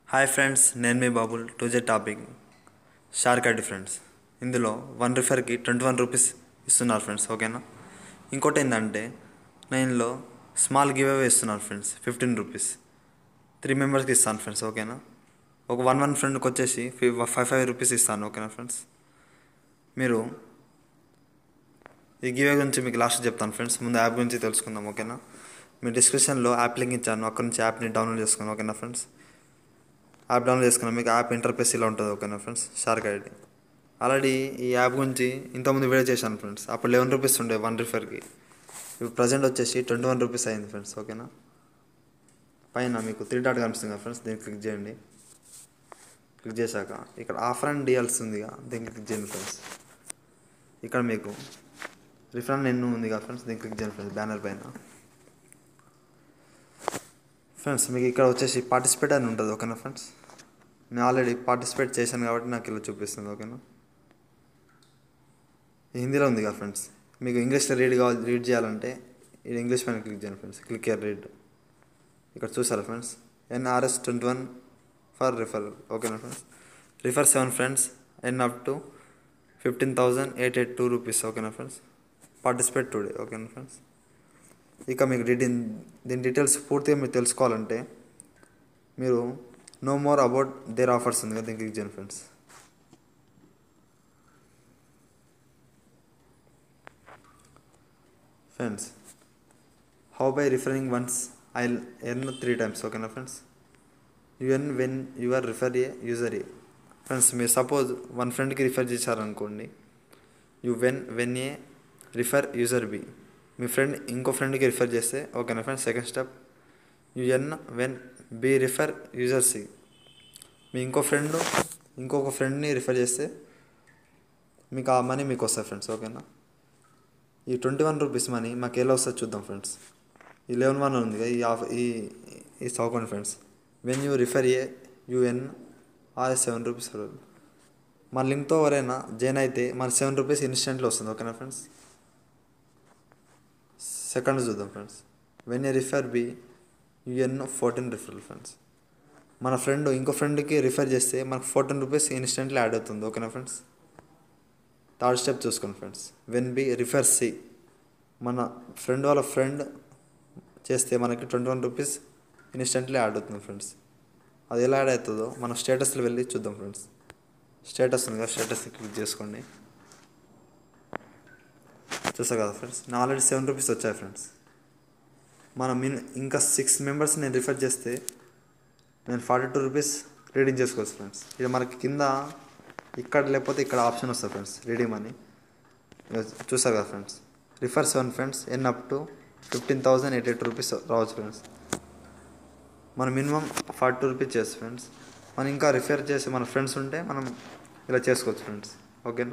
hi friends నేను మీ బాబుల్ టూజే టాపిక్ షార్క్ ఐడి ఫ్రెండ్స్ ఇందులో వన్ రిఫర్కి ట్వంటీ వన్ రూపీస్ ఇస్తున్నారు ఫ్రెండ్స్ ఓకేనా ఇంకోటి ఏంటంటే నేను స్మాల్ గివ్ అవే ఇస్తున్నారు ఫ్రెండ్స్ ఫిఫ్టీన్ రూపీస్ త్రీ మెంబర్స్కి ఇస్తాను ఫ్రెండ్స్ ఓకేనా ఒక వన్ వన్ ఫ్రెండ్కి వచ్చేసి ఫైవ్ ఫైవ్ రూపీస్ ఇస్తాను ఓకేనా ఫ్రెండ్స్ మీరు ఈ గివే గురించి మీకు లాస్ట్ చెప్తాను ఫ్రెండ్స్ ముందు యాప్ గురించి తెలుసుకుందాం ఓకేనా మీ డిస్క్రిప్షన్లో యాప్ లింక్ ఇచ్చాను అక్కడ నుంచి యాప్ని డౌన్లోడ్ చేసుకున్నాను ఓకేనా ఫ్రెండ్స్ యాప్ డౌన్లోడ్ చేసుకున్నాం మీకు యాప్ ఇంటర్ఫేస్ ఇలా ఉంటుంది ఓకేనా ఫ్రెండ్స్ షార్క్ ఐడి ఆల్రెడీ ఈ యాప్ గురించి ఇంతకుముందు వీడియో చేశాను ఫ్రెండ్స్ అప్పుడు లెవెన్ రూపీస్ ఉండే వన్ రిఫర్కి ఇప్పుడు ప్రజెంట్ వచ్చేసి ట్వంటీ వన్ రూపీస్ అయింది ఫ్రెండ్స్ ఓకేనా పైన మీకు త్రీ డాట్ కనిపిస్తుంది కదా ఫ్రెండ్స్ దీన్ని క్లిక్ చేయండి క్లిక్ చేశాక ఇక్కడ ఆఫర్ అండ్ డీఎల్స్ ఉందిగా దీన్ని క్లిక్ చేయండి ఫ్రెండ్స్ ఇక్కడ మీకు రిఫరెండ్ ఎన్ను ఉంది కదా ఫ్రెండ్స్ దీన్ని క్లిక్ చేయండి ఫ్రెండ్స్ బ్యానర్ పైన ఫ్రెండ్స్ మీకు ఇక్కడ వచ్చేసి పార్టిసిపేట్ అని ఉంటుంది ఓకేనా ఫ్రెండ్స్ నేను ఆల్రెడీ పార్టిసిపేట్ చేశాను కాబట్టి నాకు ఇలా చూపిస్తుంది ఓకేనా హిందీలో ఉంది కదా ఫ్రెండ్స్ మీకు ఇంగ్లీష్లో రీడ్ కావాలి రీడ్ చేయాలంటే ఇది ఇంగ్లీష్ పైన క్లిక్ చేయండి ఫ్రెండ్స్ క్లిక్ ఇయర్ రీడ్ ఇక్కడ చూసారా ఫ్రెండ్స్ ఎన్ఆర్ఎస్ ట్వంటీ వన్ ఫర్ రిఫర్ ఓకేనా friends refer seven friends earn up to fifteen thousand eight eight two rupees ఓకేనా ఫ్రెండ్స్ పార్టిసిపేట్ టుడే ఓకేనా ఫ్రెండ్స్ ఇక మీకు డీటెయిల్ దీని డీటెయిల్స్ పూర్తిగా మీరు తెలుసుకోవాలంటే మీరు know more about their offers ఉంది కదా దీనికి క్లిక్ చేయండి friends friends how by referring once I earn three times ఓకేనా friends you earn when you are refer A user A friends మీరు సపోజ్ వన్ ఫ్రెండ్కి రిఫర్ చేశారనుకోండి you when when A refer user B మీ friend ఇంకో ఫ్రెండ్కి refer చేస్తే ఓకేనా friends second step you earn when B refer user C మీ ఇంకో ఫ్రెండ్ ఇంకొక ఫ్రెండ్ని రిఫర్ చేస్తే మీకు ఆ మనీ మీకు వస్తుంది ఫ్రెండ్స్ ఓకేనా ఈ ట్వంటీ వన్ రూపీస్ మనీ మాకు ఎలా వస్తుంది చూద్దాం ఫ్రెండ్స్ ఈ లెవెన్ వన్ ఉంది కదా ఈ ఆఫ్ ఈ ఈ చదువుకోండి friends when you refer A you earn are seven rupees మన లింక్తో ఎవరైనా జాయిన్ అయితే మన సెవెన్ రూపీస్ ఇన్స్టెంట్లో వస్తుంది ఓకేనా ఫ్రెండ్స్ సెకండ్ చూద్దాం friends when A refer B you earn fourteen referral friends మన ఫ్రెండ్ ఇంకో ఫ్రెండ్కి రిఫర్ చేస్తే మనకు ఫోర్టీన్ రూపీస్ ఇన్స్టెంట్లో యాడ్ అవుతుంది ఓకేనా ఫ్రెండ్స్ థర్డ్ స్టెప్ చూసుకోండి friends when B refer C మన ఫ్రెండ్ వాళ్ళ ఫ్రెండ్ చేస్తే మనకి twenty one rupees instantly add అవుతుంది ఫ్రెండ్స్ అది ఎలా యాడ్ అవుతుందో మనం స్టేటస్లో వెళ్ళి చూద్దాం ఫ్రెండ్స్ స్టేటస్ ఉంది కదా స్టేటస్ క్లిక్ చేసుకోండి చూసా కదా ఫ్రెండ్స్ నా ఆల్రెడీ సెవెన్ రూపీస్ వచ్చాయి ఫ్రెండ్స్ మనం మిన్ ఇంకా సిక్స్ మెంబర్స్ నేను రిఫర్ చేస్తే నేను ఫార్టీ టూ రూపీస్ రీడింగ్ చేసుకోవచ్చు ఫ్రెండ్స్ ఇది మనకి కింద ఇక్కడ లేకపోతే ఇక్కడ ఆప్షన్ వస్తుంది ఫ్రెండ్స్ రీడింగ్ అని చూసా కదా friends refer seven friends earn up to fifteen thousand eight eight rupees రావచ్చు ఫ్రెండ్స్ మనం మినిమం ఫార్టీ టూ రూపీస్ చేస్తాం ఫ్రెండ్స్ మనం ఇంకా రిఫర్ చేసి మన ఫ్రెండ్స్ ఉంటే మనం ఇలా చేసుకోవచ్చు ఫ్రెండ్స్ ఓకేనా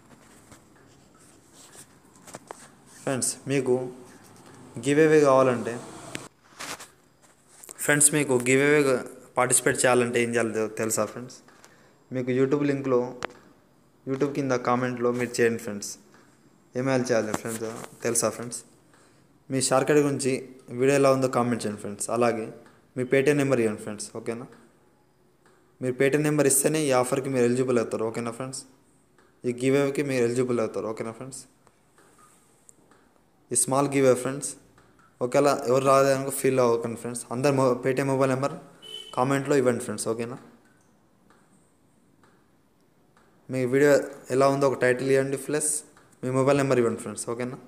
ఫ్రెండ్స్ మీకు గివ్ అవే కావాలంటే ఫ్రెండ్స్ మీకు గివ్ అవే పార్టిసిపేట్ చేయాలంటే ఏం చేయాలో తెలుసా ఫ్రెండ్స్ మీకు యూట్యూబ్ లింక్లో యూట్యూబ్ కింద కామెంట్లో మీరు చేయండి ఫ్రెండ్స్ ఏమేమి చేయాలి ఫ్రెండ్స్ తెలుసా ఫ్రెండ్స్ మీ షార్ట్ కట్ గురించి వీడియో ఎలా ఉందో కామెంట్ చేయండి ఫ్రెండ్స్ అలాగే మీ పేటీఎం నెంబర్ ఇవ్వండి ఫ్రెండ్స్ ఓకేనా మీరు పేటీఎం నెంబర్ ఇస్తేనే ఈ ఆఫర్కి మీరు ఎలిజిబుల్ అవుతారు ఓకేనా ఫ్రెండ్స్ ఈ గివ్ అవేకి మీరు ఎలిజిబుల్ అవుతారు ఓకేనా ఫ్రెండ్స్ ఈ స్మాల్ గివ్ అవే ఫ్రెండ్స్ ఒకవేళ ఎవరు రాలేదనుకో ఫీల్ అవ్వకండి ఫ్రెండ్స్ అందరు మొ పేటీఎం మొబైల్ నెంబర్ కామెంట్లో ఇవ్వండి ఫ్రెండ్స్ ఓకేనా మీ వీడియో ఎలా ఉందో ఒక టైటిల్ ఇవ్వండి ప్లస్ మీ మొబైల్ నెంబర్ ఇవ్వండి ఫ్రెండ్స్ ఓకేనా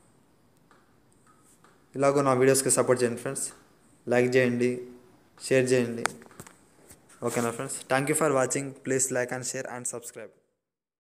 ఇలాగో నా వీడియోస్కి సపోర్ట్ చేయండి ఫ్రెండ్స్ లైక్ చేయండి షేర్ చేయండి ఓకేనా friends thank you for watching please like and share and subscribe